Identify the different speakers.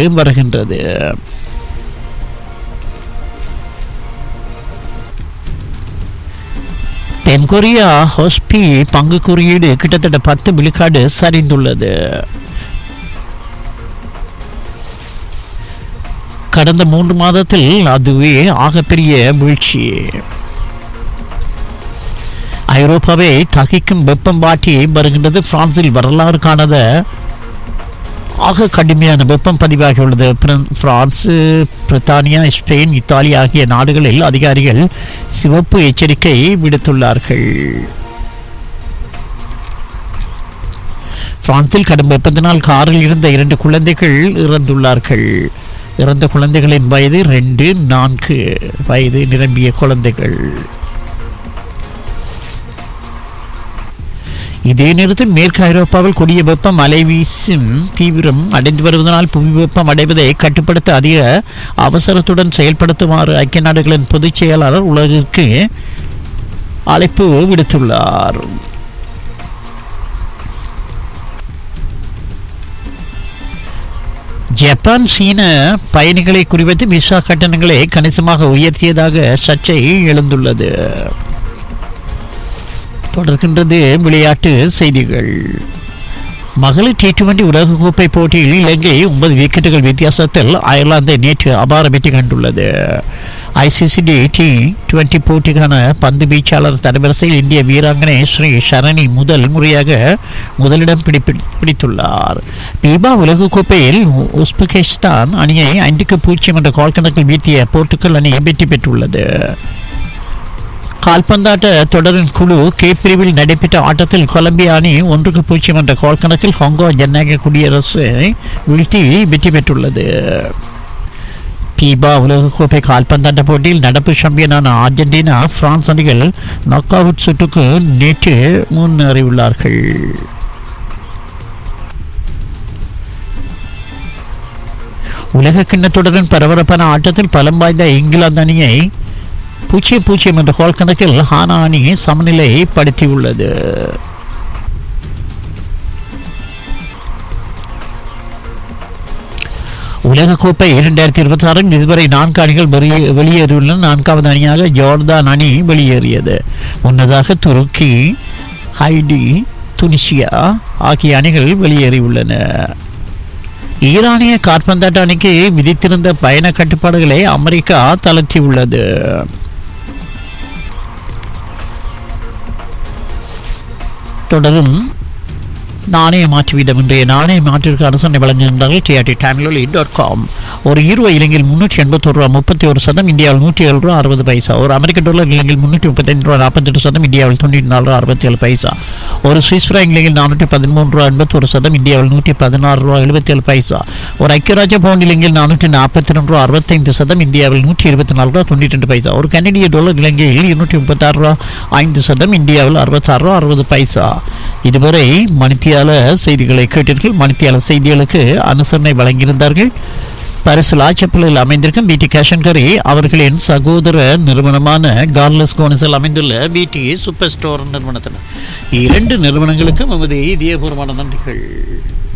Speaker 1: வருகின்றது தென்கொரியா ஹொஸ்பி பங்கு குறியீடு கிட்டத்தட்ட பத்து விழுக்காடு சரிந்துள்ளது கடந்த மூன்று மாதத்தில் அதுவே ஆகப்பெரிய வீழ்ச்சி ஐரோப்பாவை தகிக்கும் வெப்பம் வாட்டி வருகின்றது பிரான்சில் வரலாறு காணாத ஆக கடுமையான வெப்பம் பதிவாகியுள்ளது பிர- பிரான்ஸ் பிரித்தானியா ஸ்பெயின் இத்தாலி ஆகிய நாடுகளில் அதிகாரிகள் சிவப்பு எச்சரிக்கை விடுத்துள்ளார்கள் பிரான்சில் கடும் வெப்பத்தினால் காரில் இருந்த இரண்டு குழந்தைகள் இறந்துள்ளார்கள் இறந்த குழந்தைகளின் வயது ரெண்டு நான்கு வயது நிரம்பிய குழந்தைகள் இதே நேரத்தில் மேற்கு ஐரோப்பாவில் கொடிய வெப்பம் அலைவீசும் தீவிரம் அடைந்து வருவதனால் புவி வெப்பம் அடைவதை கட்டுப்படுத்த அதிக அவசரத்துடன் செயல்படுத்துமாறு ஐக்கிய நாடுகளின் பொதுச் செயலாளர் உலகிற்கு அழைப்பு விடுத்துள்ளார் ஜப்பான் சீன பயணிகளை குறிவைத்து விசா கட்டணங்களை கணிசமாக உயர்த்தியதாக சர்ச்சை எழுந்துள்ளது தொடர்கின்றது விளையாட்டு செய்திகள் மகளிர் டி டுவெண்டி உலகக்கோப்பை போட்டியில் இலங்கை ஒன்பது விக்கெட்டுகள் வித்தியாசத்தில் அயர்லாந்தை நேற்று அபார வெற்றி கண்டுள்ளது ஐசிசிடி டி டுவெண்டி போட்டிக்கான பந்து வீச்சாளர் தரவரிசையில் இந்திய வீராங்கனை ஸ்ரீ சரணி முதல் முறையாக முதலிடம் பிடிப்பி பிடித்துள்ளார் பீபா உலகக்கோப்பையில் உ- உஸ்பெகிஸ்தான் அணியை ஐந்துக்கு பூஜ்ஜியம் என்ற கோல் கணக்கில் வீழ்த்திய போர்த்துக்கல் அணி வெற்றி பெற்றுள்ளது கால்பந்தாட்ட தொடரின் குழு கே பிரிவில் நடைபெற்ற ஆட்டத்தில் கொலம்பியா அணி ஒன்றுக்கு பூஜ்ஜியம் என்ற கோல் கணக்கில் ஹாங்கோ ஜனநாயக குடியரசு வீழ்த்தி வெற்றி பெற்றுள்ளது பீபா உலகக்கோப்பை கால்பந்தாட்ட போட்டியில் நடப்பு சாம்பியனான அர்ஜென்டினா பிரான்ஸ் அணிகள் நாக் அவுட் சுற்றுக்கு நேற்று முன்னேறியுள்ளார்கள் உலக கிண்ணத்தொடரின் பரபரப்பான ஆட்டத்தில் பலம் வாய்ந்த இங்கிலாந்து அணியை பூஜ்ஜியம் பூஜ்ஜியம் என்ற கோல் கணக்கில் ஹானா அணி சமநிலைப்படுத்தியுள்ளது உலகக்கோப்பை இரண்டாயிரத்தி இருபத்தி ஆறில் இதுவரை நான்கு அணிகள் வெளியே- வெளியேறியுள்ளன நான்காவது அணியாக ஜோர்தான் அணி வெளியேறியது முன்னதாக துருக்கி ஹைடி துனிசியா ஆகிய அணிகள் வெளியேறியுள்ளன ஈரானிய காற்பந்தாட்ட அணிக்கு விதித்திருந்த பயண கட்டுப்பாடுகளை அமெரிக்கா தளர்த்தியுள்ளது தொடரும் நாணய மாற்று வீதம் இன்றைய நாணய மாற்றிற்கு அரசனை வழங்குகின்றார்கள் டிஆர்டி டைம்லொலி டாட் காம் ஒரு ஈரோ இலங்கையில் முன்னூற்றி எண்பத்தொரு ரூபா முப்பத்தி ஒரு சதம் இந்தியாவில் நூற்றி ஏழு ரூபா அறுபது பைசா ஒரு அமெரிக்க டாலர் இலங்கையில் முன்னூற்றி முப்பத்தைந்து ரூபா நாற்பத்தெட்டு சதம் இந்தியாவில் தொண்ணூற்றி நாலு ரூபா அறுபத்தி ஏழு பைசா ஒரு சுவிஸ் ஃப்ராங்க் இலங்கையில் நானூற்றி பதிமூன்று ரூபா எண்பத்தொரு சதம் இந்தியாவில் நூற்றி பதினாறு ரூபா எழுபத்தி ஏழு பைசா ஒரு ஐக்கியராஜ்ய பவுண்ட் இலங்கையில் நானூற்றி நாற்பத்தி ரெண்டு ரூபா அறுபத்தைந்து சதம் இந்தியாவில் நூற்றி இருபத்தி நாலு ரூபா தொண்ணூற்றி ரெண்டு பைசா ஒரு கனடிய டாலர் இலங்கையில் இருநூற்றி முப்பத்தாறு ரூபா ஐந்து சதம் இந்தியாவில் அறுபத்தாறு ரூபா அறுபது பைசா இதுவரை மணித்தியால செய்திகளை கேட்டீர்கள் மணித்தியால செய்திகளுக்கு அனுசரணை வழங்கியிருந்தார்கள் பரிசு லாச்சப்பலில் அமைந்திருக்கும் பிடி கேஷன்கரி அவர்களின் சகோதர நிறுவனமான கார்லஸ் கோனஸில் அமைந்துள்ள பிடி சூப்பர் ஸ்டோர் நிறுவனத்தினர் இரண்டு நிறுவனங்களுக்கும் நமது இதயபூர்வமான நன்றிகள்